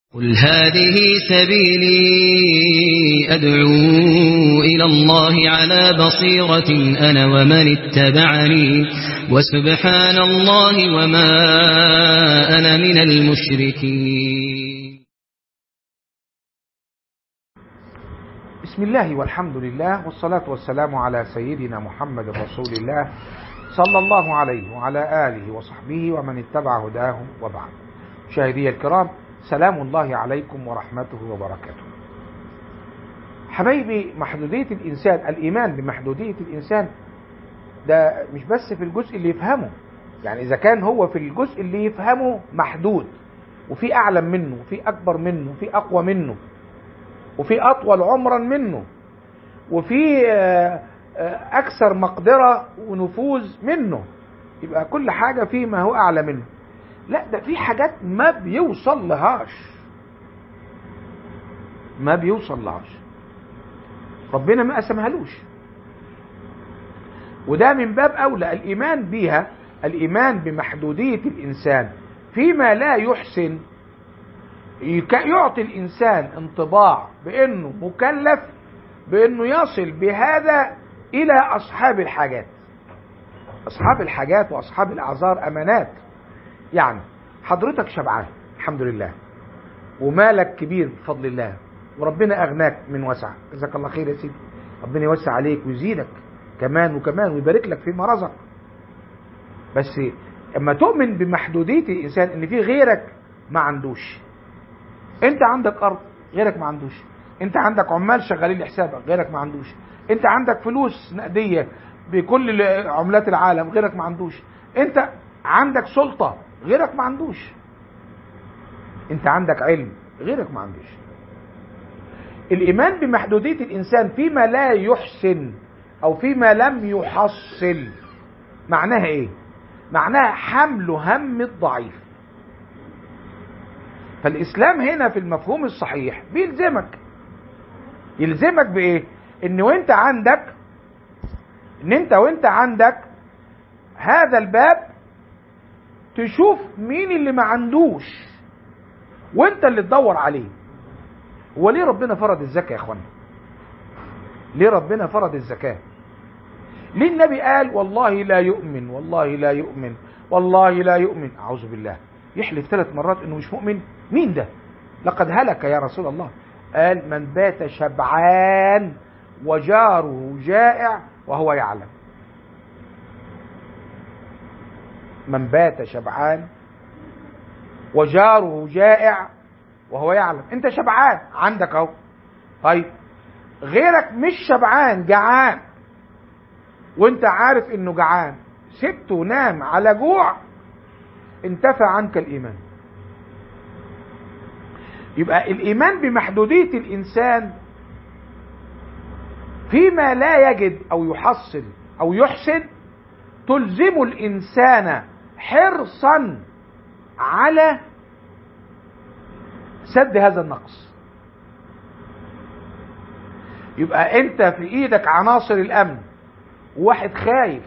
قل هذه سبيلي أدعو إلى الله على بصيرة أنا ومن اتبعني وسبحان الله وما أنا من المشركين بسم الله والحمد لله والصلاة والسلام على سيدنا محمد رسول الله صلى الله عليه وعلى آله وصحبه ومن اتبع هداهم وبعد مشاهدي الكرام سلام الله عليكم ورحمته وبركاته حبايبي محدودية الإنسان الإيمان بمحدودية الإنسان ده مش بس في الجزء اللي يفهمه يعني إذا كان هو في الجزء اللي يفهمه محدود وفي أعلم منه وفي أكبر منه وفي أقوى منه وفي أطول عمرا منه وفي أكثر مقدرة ونفوذ منه يبقى كل حاجة فيه ما هو أعلى منه لا ده في حاجات ما بيوصل لهاش ما بيوصل لهاش ربنا ما قسمهالوش وده من باب أولى الإيمان بيها الإيمان بمحدودية الإنسان فيما لا يحسن يعطي الإنسان انطباع بأنه مكلف بأنه يصل بهذا إلى أصحاب الحاجات أصحاب الحاجات وأصحاب الأعذار أمانات يعني حضرتك شبعان الحمد لله ومالك كبير بفضل الله وربنا أغناك من وسع جزاك الله خير يا سيدي ربنا يوسع عليك ويزيدك كمان وكمان ويبارك لك فيما رزق بس اما تؤمن بمحدودية الإنسان إن في غيرك ما عندوش أنت عندك أرض غيرك ما عندوش أنت عندك عمال شغالين لحسابك غيرك ما عندوش أنت عندك فلوس نقدية بكل عملات العالم غيرك ما عندوش أنت عندك سلطة غيرك ما عندوش انت عندك علم غيرك ما عندوش الايمان بمحدودية الانسان فيما لا يحسن او فيما لم يحصل معناها ايه معناها حمل هم الضعيف فالاسلام هنا في المفهوم الصحيح بيلزمك يلزمك بايه ان وانت عندك ان انت وانت عندك هذا الباب تشوف مين اللي ما عندوش وانت اللي تدور عليه هو ليه ربنا فرض الزكاة يا اخوانا ليه ربنا فرض الزكاة ليه النبي قال والله لا يؤمن والله لا يؤمن والله لا يؤمن اعوذ بالله يحلف ثلاث مرات انه مش مؤمن مين ده لقد هلك يا رسول الله قال من بات شبعان وجاره جائع وهو يعلم من بات شبعان وجاره جائع وهو يعلم انت شبعان عندك اهو طيب غيرك مش شبعان جعان وانت عارف انه جعان سبته نام على جوع انتفى عنك الايمان يبقى الايمان بمحدوديه الانسان فيما لا يجد او يحصل او يحسن تلزم الانسان حرصا على سد هذا النقص يبقى انت في ايدك عناصر الامن واحد خايف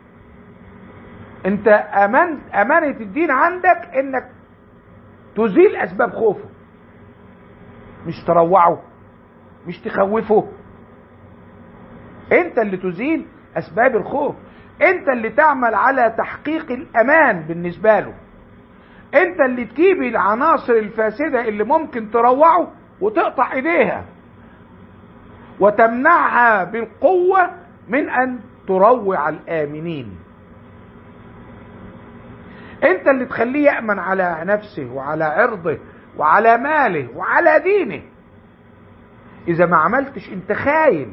انت امان امانة الدين عندك انك تزيل اسباب خوفه مش تروعه مش تخوفه انت اللي تزيل اسباب الخوف انت اللي تعمل على تحقيق الامان بالنسبة له انت اللي تجيب العناصر الفاسدة اللي ممكن تروعه وتقطع ايديها وتمنعها بالقوة من ان تروع الامنين انت اللي تخليه يأمن على نفسه وعلى عرضه وعلى ماله وعلى دينه اذا ما عملتش انت خاين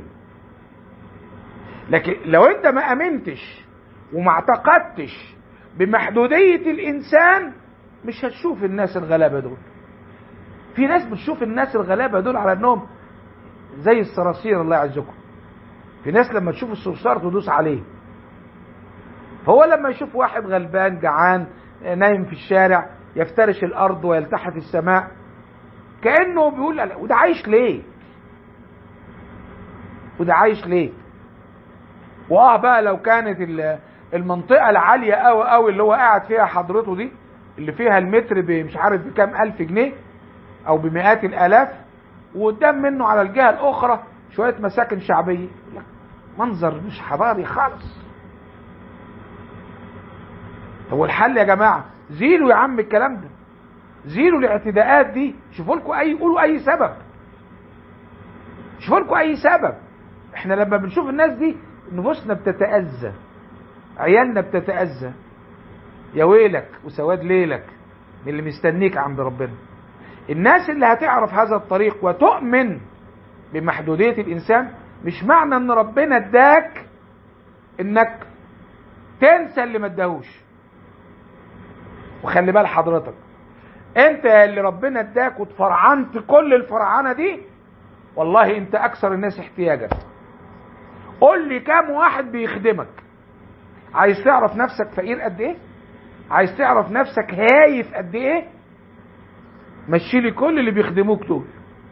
لكن لو انت ما امنتش وما اعتقدتش بمحدودية الانسان مش هتشوف الناس الغلابة دول في ناس بتشوف الناس الغلابة دول على انهم زي الصراصير الله يعزكم في ناس لما تشوف الصرصار تدوس عليه هو لما يشوف واحد غلبان جعان نايم في الشارع يفترش الارض ويلتحف السماء كانه بيقول وده عايش ليه وده عايش ليه واه بقى لو كانت المنطقه العاليه قوي قوي اللي هو قاعد فيها حضرته دي اللي فيها المتر مش عارف بكام الف جنيه او بمئات الالاف وقدام منه على الجهه الاخرى شويه مساكن شعبيه منظر مش حضاري خالص هو الحل يا جماعه زيلوا يا عم الكلام ده زيلوا الاعتداءات دي شوفوا لكم اي قولوا اي سبب شوفوا لكم اي سبب احنا لما بنشوف الناس دي نفوسنا بتتأذى عيالنا بتتأذى يا ويلك وسواد ليلك من اللي مستنيك عند ربنا الناس اللي هتعرف هذا الطريق وتؤمن بمحدودية الإنسان مش معنى ان ربنا اداك انك تنسى اللي ما اداهوش وخلي بال حضرتك انت اللي ربنا اداك وتفرعنت كل الفرعنه دي والله انت اكثر الناس احتياجا قول لي كام واحد بيخدمك عايز تعرف نفسك فقير قد ايه عايز تعرف نفسك هايف قد ايه مشي لي كل اللي بيخدموك دول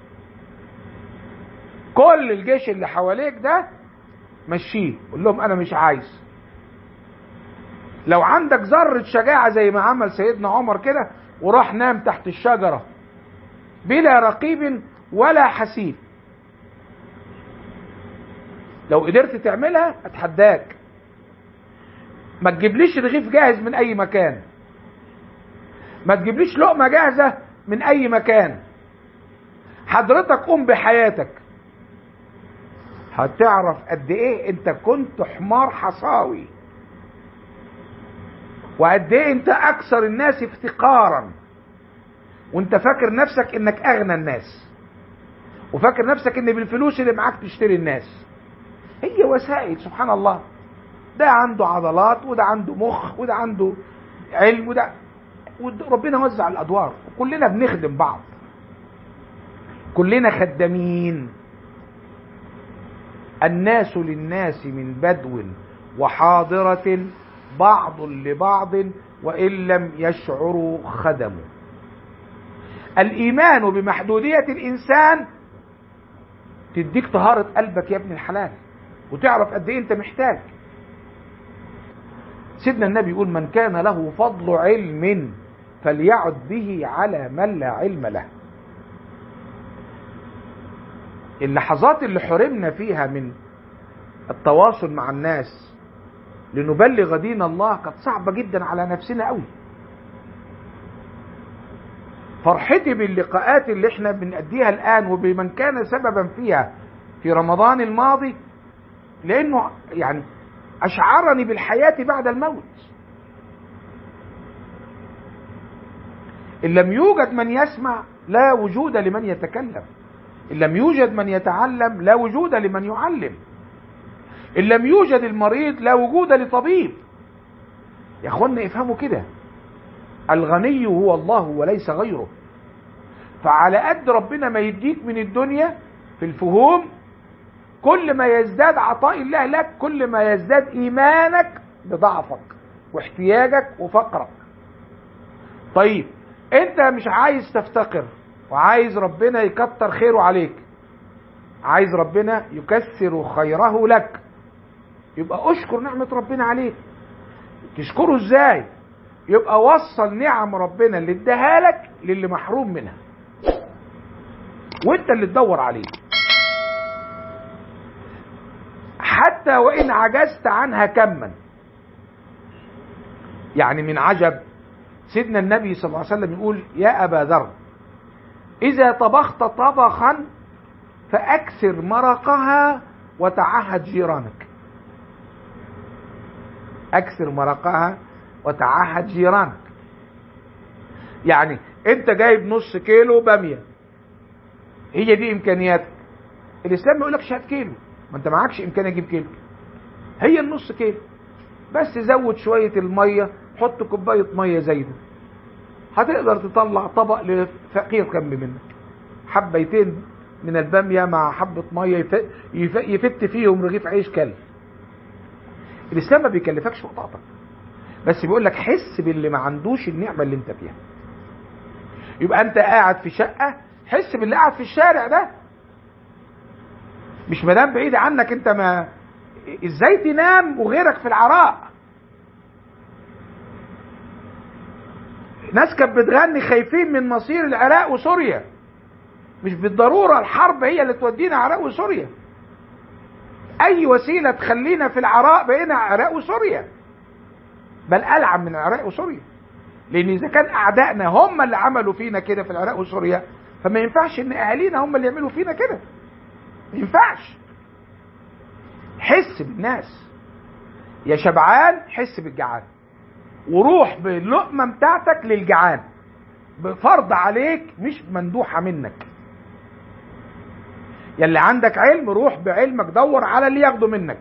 كل الجيش اللي حواليك ده مشيه قول لهم انا مش عايز لو عندك ذرة شجاعة زي ما عمل سيدنا عمر كده وراح نام تحت الشجرة بلا رقيب ولا حسيب لو قدرت تعملها اتحداك ما تجيبليش رغيف جاهز من اي مكان ما تجيبليش لقمة جاهزة من اي مكان حضرتك قوم بحياتك هتعرف قد ايه انت كنت حمار حصاوي وقد ايه انت اكثر الناس افتقارا وانت فاكر نفسك انك اغنى الناس وفاكر نفسك ان بالفلوس اللي معاك تشتري الناس هي وسائل سبحان الله ده عنده عضلات وده عنده مخ وده عنده علم وده ربنا وزع الادوار وكلنا بنخدم بعض كلنا خدامين الناس للناس من بدو وحاضرة بعض لبعض وإن لم يشعروا خدموا الإيمان بمحدودية الإنسان تديك طهارة قلبك يا ابن الحلال وتعرف قد إيه أنت محتاج سيدنا النبي يقول من كان له فضل علم فليعد به على من لا علم له اللحظات اللي حرمنا فيها من التواصل مع الناس لنبلغ دين الله كانت صعبة جدا على نفسنا قوي فرحتي باللقاءات اللي احنا بنأديها الآن وبمن كان سببا فيها في رمضان الماضي لأنه يعني أشعرني بالحياة بعد الموت إن لم يوجد من يسمع لا وجود لمن يتكلم إن لم يوجد من يتعلم لا وجود لمن يعلم إن لم يوجد المريض لا وجود لطبيب يا أخوانا افهموا كده الغني هو الله وليس غيره فعلى قد ربنا ما يديك من الدنيا في الفهوم كل ما يزداد عطاء الله لك كل ما يزداد إيمانك بضعفك واحتياجك وفقرك طيب انت مش عايز تفتقر وعايز ربنا يكتر خيره عليك عايز ربنا يكثر خيره لك يبقى اشكر نعمة ربنا عليك تشكره ازاي يبقى وصل نعم ربنا اللي اداها لك للي محروم منها وانت اللي تدور عليه حتى وان عجزت عنها كما يعني من عجب سيدنا النبي صلى الله عليه وسلم يقول يا ابا ذر اذا طبخت طبخا فاكثر مرقها وتعهد جيرانك اكثر مرقها وتعهد جيرانك يعني انت جايب نص كيلو باميه هي دي امكانياتك الاسلام ما يقولكش هات كيلو ما انت معكش امكانيه تجيب كيلو هي النص كيلو بس زود شويه الميه حط كوبايه ميه زايده هتقدر تطلع طبق لفقير جنب منك حبيتين من الباميه مع حبه ميه يفت فيهم رغيف عيش كلب الاسلام ما بيكلفكش فوق طاقتك بس بيقول لك حس باللي ما عندوش النعمه اللي انت فيها يبقى انت قاعد في شقه حس باللي قاعد في الشارع ده مش مدام بعيد عنك انت ما ازاي تنام وغيرك في العراء ناس كانت بتغني خايفين من مصير العراق وسوريا مش بالضرورة الحرب هي اللي تودينا عراق وسوريا أي وسيلة تخلينا في العراء بقينا عراق وسوريا بل ألعب من العراق وسوريا لأن إذا كان أعدائنا هم اللي عملوا فينا كده في العراق وسوريا فما ينفعش إن أهالينا هم اللي يعملوا فينا كده ما ينفعش حس بالناس يا شبعان حس بالجعان وروح باللقمة بتاعتك للجعان بفرض عليك مش مندوحة منك يلي عندك علم روح بعلمك دور على اللي ياخده منك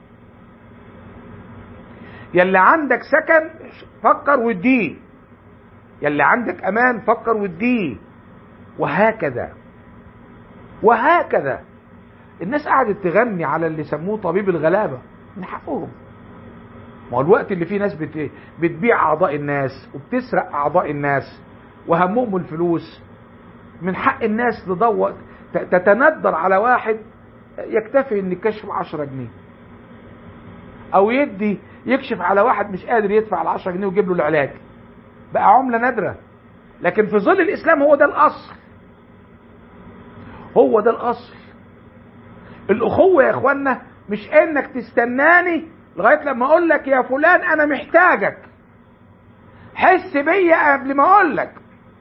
يلي عندك سكن فكر واديه يلي عندك امان فكر واديه وهكذا وهكذا الناس قعدت تغني على اللي سموه طبيب الغلابه من حقهم ما هو الوقت اللي فيه ناس بت... بتبيع اعضاء الناس وبتسرق اعضاء الناس وهمهم الفلوس من حق الناس تدور تتندر على واحد يكتفي ان الكشف 10 جنيه او يدي يكشف على واحد مش قادر يدفع ال 10 جنيه ويجيب له العلاج بقى عمله نادره لكن في ظل الاسلام هو ده الاصل هو ده الاصل الاخوه يا اخوانا مش انك تستناني لغايه لما اقول لك يا فلان انا محتاجك حس بيا قبل ما اقول لك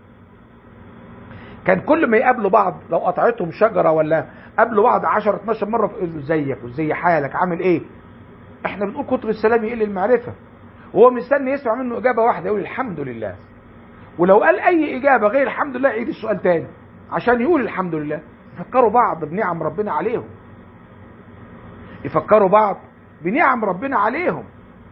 كان كل ما يقابلوا بعض لو قطعتهم شجره ولا قابلوا بعض 10 12 مره يقول له ازيك وازي حالك عامل ايه احنا بنقول كتر السلام يقل المعرفه وهو مستني يسمع منه اجابه واحده يقول الحمد لله ولو قال اي اجابه غير الحمد لله يعيد السؤال تاني عشان يقول الحمد لله يفكروا بعض بنعم ربنا عليهم يفكروا بعض بنعم ربنا عليهم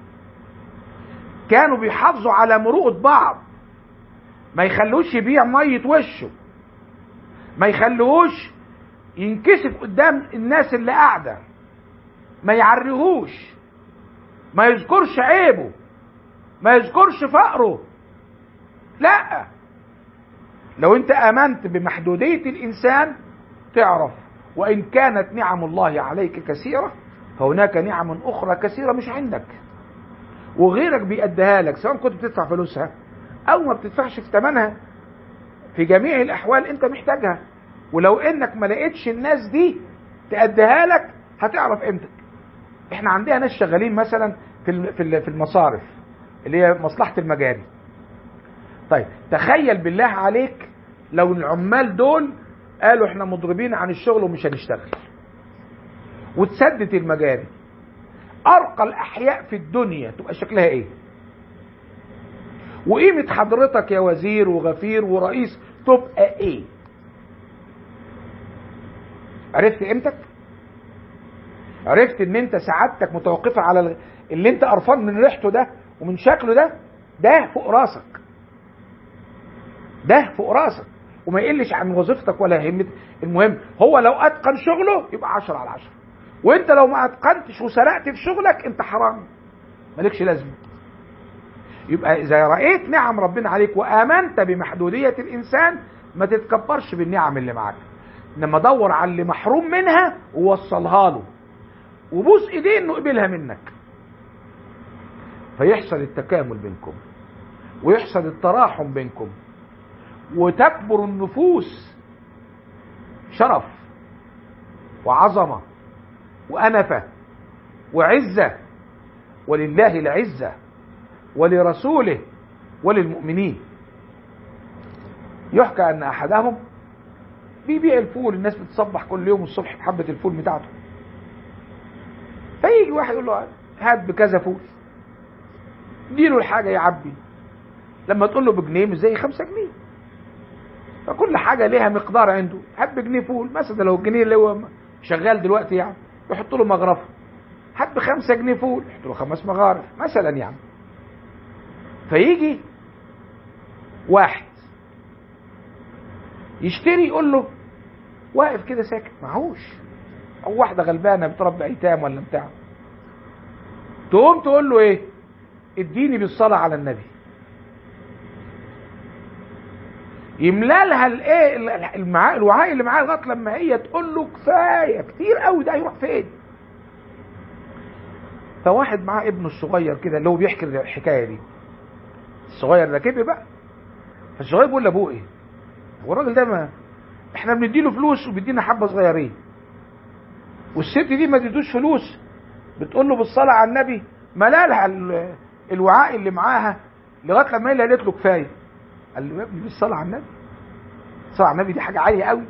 كانوا بيحافظوا على مروءة بعض ما يخلوش يبيع مية وشه ما يخلوش ينكسف قدام الناس اللي قاعدة ما يعريهوش ما يذكرش عيبه ما يذكرش فقره لا لو انت امنت بمحدودية الانسان تعرف وان كانت نعم الله عليك كثيرة فهناك نعم اخرى كثيرة مش عندك وغيرك بيأديها لك سواء كنت بتدفع فلوسها او ما بتدفعش في ثمنها في جميع الاحوال انت محتاجها ولو انك ما لقيتش الناس دي تأديها لك هتعرف قيمتك احنا عندنا ناس شغالين مثلا في في المصارف اللي هي مصلحة المجاري طيب تخيل بالله عليك لو العمال دول قالوا احنا مضربين عن الشغل ومش هنشتغل وتسدت المجاري ارقى الاحياء في الدنيا تبقى شكلها ايه وقيمة حضرتك يا وزير وغفير ورئيس تبقى ايه عرفت قيمتك عرفت ان انت سعادتك متوقفة على اللي انت قرفان من ريحته ده ومن شكله ده ده فوق راسك ده فوق راسك وما يقلش عن وظيفتك ولا همت المهم هو لو اتقن شغله يبقى عشرة على عشرة وانت لو ما اتقنتش وسرقت في شغلك انت حرام مالكش لازمه يبقى اذا رأيت نعم ربنا عليك وامنت بمحدودية الانسان ما تتكبرش بالنعم اللي معاك انما دور على اللي محروم منها ووصلها له وبوس ايديه انه قبلها منك فيحصل التكامل بينكم ويحصل التراحم بينكم وتكبر النفوس شرف وعظمه وأنفة وعزة ولله العزة ولرسوله وللمؤمنين يحكى أن أحدهم بيبيع الفول الناس بتصبح كل يوم الصبح بحبة الفول بتاعته فيجي واحد يقول له هات بكذا فول اديله الحاجة يعبي لما تقول له بجنيه مش زي خمسة جنيه فكل حاجة ليها مقدار عنده هات بجنيه فول مثلا لو الجنيه اللي هو شغال دلوقتي يعني يحط له مغرفه هات بخمسة جنيه فول يحط له خمس مغارف مثلا يعني فيجي واحد يشتري يقول له واقف كده ساكت معهوش او واحده غلبانه بتربي ايتام ولا بتاع تقوم تقول له ايه اديني بالصلاه على النبي يملا لها الايه الوعاء اللي معاه لغايه لما هي تقول له كفايه كتير قوي ده هيروح فين فواحد معاه ابنه الصغير كده اللي هو بيحكي الحكايه دي الصغير ده كبر بقى فالصغير بيقول لابوه ايه هو الراجل ده ما احنا بنديله فلوس وبيدينا حبة صغيرين والست دي ما تدوش فلوس بتقول له بالصلاة على النبي ملالها ال- الوعاء اللي معاها لغاية لما هي قالت له كفاية قال له يا ابني بالصلاة على النبي الصلاة على النبي دي حاجة عالية قوي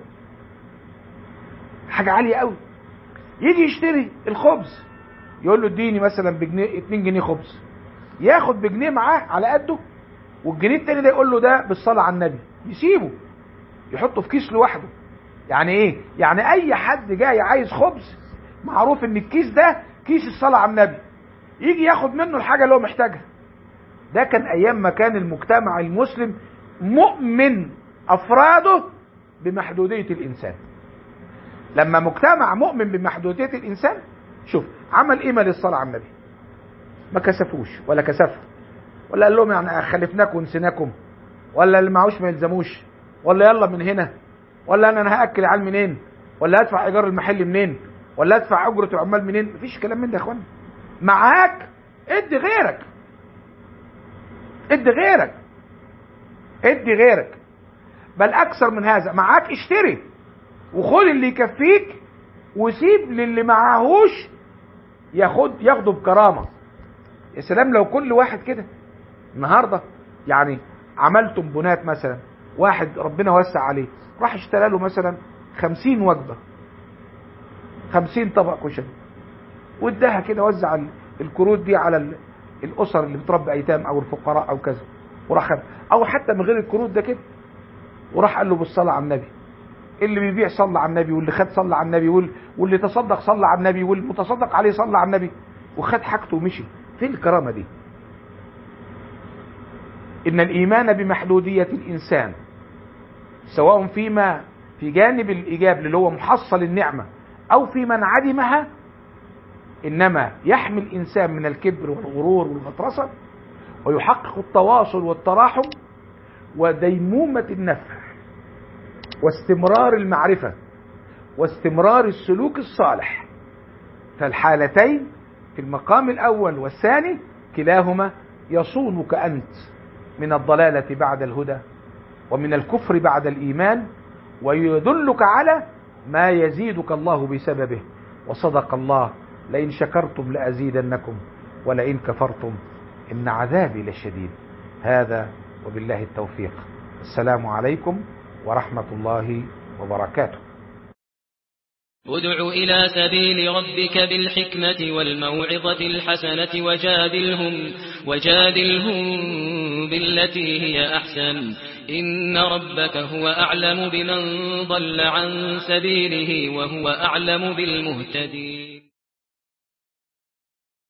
حاجة عالية قوي يجي يشتري الخبز يقول له اديني مثلا بجنيه 2 جنيه خبز ياخد بجنيه معاه على قده والجنيه التاني ده يقول له ده بالصلاة على النبي يسيبه يحطه في كيس لوحده يعني ايه يعني اي حد جاي عايز خبز معروف ان الكيس ده كيس الصلاة على النبي يجي ياخد منه الحاجة اللي هو محتاجها ده كان ايام ما كان المجتمع المسلم مؤمن افراده بمحدودية الانسان لما مجتمع مؤمن بمحدودية الانسان شوف عمل قيمة للصلاة على النبي ما كسفوش ولا كسفوا ولا قال لهم يعني خلفناكم ونسيناكم ولا اللي معوش ما يلزموش ولا يلا من هنا ولا انا انا هاكل عيال منين ولا ادفع ايجار المحل منين ولا ادفع اجره العمال منين مفيش كلام من ده يا اخوانا معاك ادي غيرك ادي غيرك ادي غيرك بل اكثر من هذا معاك اشتري وخد اللي يكفيك وسيب للي معاهوش ياخد ياخده بكرامه يا سلام لو كل واحد كده النهارده يعني عملتم بنات مثلا واحد ربنا وسع عليه راح اشترى له مثلا خمسين وجبة خمسين طبق كشري واداها كده وزع ال- الكروت دي على ال- الاسر اللي بتربي ايتام او الفقراء او كذا وراح خد- او حتى من غير الكروت ده كده وراح قال له بالصلاه على النبي اللي بيبيع صلى على النبي واللي خد صلى على النبي وال- واللي تصدق صلى على النبي والمتصدق عليه صلى على النبي وخد حاجته ومشي فين الكرامه دي ان الايمان بمحدوديه الانسان سواء فيما في جانب الايجاب اللي هو محصل النعمه او في من عدمها انما يحمي الانسان من الكبر والغرور والغطرسه ويحقق التواصل والتراحم وديمومه النفع واستمرار المعرفه واستمرار السلوك الصالح فالحالتين في المقام الاول والثاني كلاهما يصونك انت من الضلاله بعد الهدى ومن الكفر بعد الايمان ويدلك على ما يزيدك الله بسببه وصدق الله لئن شكرتم لازيدنكم ولئن كفرتم ان عذابي لشديد هذا وبالله التوفيق السلام عليكم ورحمه الله وبركاته ادع إلى سبيل ربك بالحكمة والموعظة الحسنة وجادلهم وجادلهم بالتي هي أحسن إن ربك هو أعلم بمن ضل عن سبيله وهو أعلم بالمهتدين